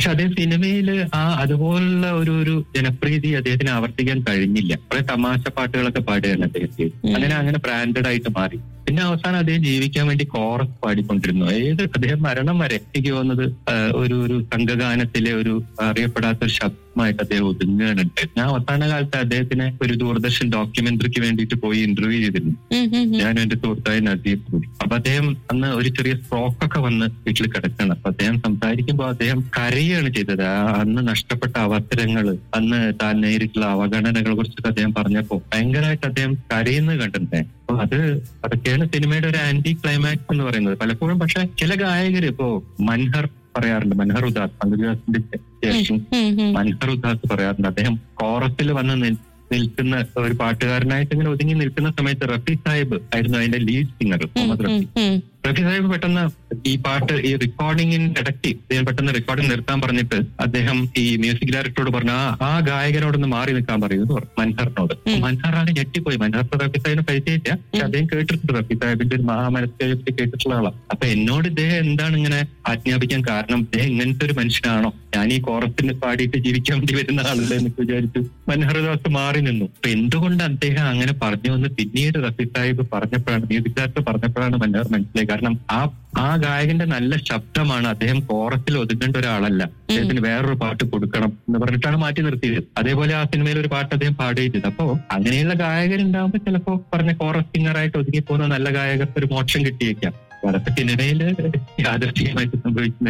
പക്ഷെ അതേ സിനിമയിൽ ആ അതുപോലുള്ള ഒരു ഒരു ജനപ്രീതി അദ്ദേഹത്തിന് ആവർത്തിക്കാൻ കഴിഞ്ഞില്ല കുറെ തമാശ പാട്ടുകളൊക്കെ പാടുകയാണ് അദ്ദേഹത്തിന് അങ്ങനെ അങ്ങനെ ബ്രാൻഡഡ് ആയിട്ട് മാറി പിന്നെ അവസാനം അദ്ദേഹം ജീവിക്കാൻ വേണ്ടി കോറസ് പാടിക്കൊണ്ടിരുന്നു ഏത് അദ്ദേഹം മരണം വരെ എനിക്ക് തോന്നുന്നത് ആ, ഒരു ഒരു സംഘഗാനത്തിലെ ഒരു അറിയപ്പെടാത്ത ഒരു ശബ്ദമായിട്ട് അദ്ദേഹം ഒതുങ്ങുകയാണ് ഉണ്ടായത്. ഞാൻ അവസാന കാലത്ത് അദ്ദേഹത്തിനെ ഒരു ദൂരദർശൻ ഡോക്യുമെന്ററിക്ക് വേണ്ടിയിട്ട് പോയി ഇന്റർവ്യൂ ചെയ്തിരുന്നു ഉം, ഉം, ഉം. ഞാൻ എന്റെ സുഹൃത്തായ നസീർ കൂടി അപ്പൊ അദ്ദേഹം അന്ന് ഒരു ചെറിയ സ്ട്രോക്ക് ഒക്കെ വന്ന് വീട്ടിൽ കിടക്കണം അപ്പൊ അദ്ദേഹം സംസാരിക്കുമ്പോൾ അദ്ദേഹം കരയാണ് ചെയ്തത് ആ അന്ന് നഷ്ടപ്പെട്ട അവസരങ്ങൾ അന്ന് താൻ നേരിട്ടുള്ള അവഗണനകളെ കുറിച്ചൊക്കെ അദ്ദേഹം പറഞ്ഞപ്പോ ഭയങ്കരമായിട്ട് അദ്ദേഹം കരയുന്നത് കണ്ടിട്ടുണ്ടേ അപ്പൊ അത് അതൊക്കെയാണ് സിനിമയുടെ ഒരു ആന്റി ക്ലൈമാക്സ് എന്ന് പറയുന്നത് പലപ്പോഴും പക്ഷെ ചില ഗായകർ ഇപ്പോ മൻഹർ പറയാറുണ്ട് മൻഹർ ഉദാസ് പങ്കജാസിന്റെ ശേഷം ഉം, ഉം. മൻഹർ ഉദാസ് പറയാറുണ്ട് അദ്ദേഹം കോറസിൽ വന്ന് നിൽ- നിൽക്കുന്ന ഒരു പാട്ടുകാരനായിട്ട് ഇങ്ങനെ ഒതുങ്ങി നിൽക്കുന്ന സമയത്ത് റഫി സാഹിബ് ആയിരുന്നു അതിന്റെ ലീഡ് സിംഗർ ഉം, മുഹമ്മദ് ഉം, റഫി ഉം. റഫി സാഹിബ് പെട്ടെന്ന് ഈ പാട്ട് ഈ റെക്കോർഡിങ്ങിന്റെ ഇടയ്ക്ക് അദ്ദേഹം പെട്ടെന്ന് റെക്കോർഡിംഗ് നിർത്താൻ പറഞ്ഞിട്ട് അദ്ദേഹം ഈ മ്യൂസിക് ഡയറക്ടറോട് പറഞ്ഞു ആ ആ ഗായകനോടൊന്ന് മാറി നിൽക്കാൻ പറയുന്നു പറഞ്ഞു മൻഹറിനോട് ഉം. മൻഹറാണ് ഞെട്ടിപ്പോയി മൻഹർ റഫി സാഹിബിനെ പരിചയമില്ല പക്ഷെ അദ്ദേഹം കേട്ടിട്ടുണ്ട് റഫി സാഹിബിന്റെ ഒരു മഹാമനസ്സെ പറ്റി കേട്ടിട്ടുള്ള ആളാണ് അപ്പൊ എന്നോട് ഇദ്ദേഹം എന്താണ് ഇങ്ങനെ ആജ്ഞാപിക്കാൻ കാരണം ഇദ്ദേഹം ഇങ്ങനത്തെ ഒരു മനുഷ്യനാണോ ഞാൻ ഈ കോറത്തിന് പാടിയിട്ട് ജീവിക്കാൻ വേണ്ടി വരുന്ന ആളല്ലേ എന്നൊക്കെ വിചാരിച്ചു മൻഹർദാസ് മാറി നിന്നു അപ്പൊ എന്തുകൊണ്ട് അദ്ദേഹം അങ്ങനെ പറഞ്ഞു എന്ന് പിന്നീട് റഫി സാഹിബ് പറഞ്ഞപ്പോഴാണ് മ്യൂസിക് ഡയറക്ടർ പറഞ്ഞപ്പോഴാണ് മൻഹർ മനസ്സിലായി കാരണം ആ ആ ഗായകന്റെ നല്ല ശബ്ദമാണ് അദ്ദേഹം കോറത്തിൽ ഒതുങ്ങേണ്ട ഒരാളല്ല അദ്ദേഹത്തിന് വേറൊരു പാട്ട് കൊടുക്കണം എന്ന് പറഞ്ഞിട്ടാണ് മാറ്റി നിർത്തിയത് അതേപോലെ ആ സിനിമയിൽ ഒരു പാട്ട് അദ്ദേഹം പാടുകയും ചെയ്തു അപ്പോ അങ്ങനെയുള്ള ഗായകരുണ്ടാകുമ്പോൾ ചിലപ്പോ പറഞ്ഞ കോറസ് സിംഗറായിട്ട് ഒതുങ്ങി പോകുന്ന നല്ല ഗായകർക്ക് ഒരു മോക്ഷം കിട്ടിയേക്കാം അതൊക്കെ സിനിമയിൽ യാദൃശ്ചികമായിട്ട് സംഭവിക്കുന്ന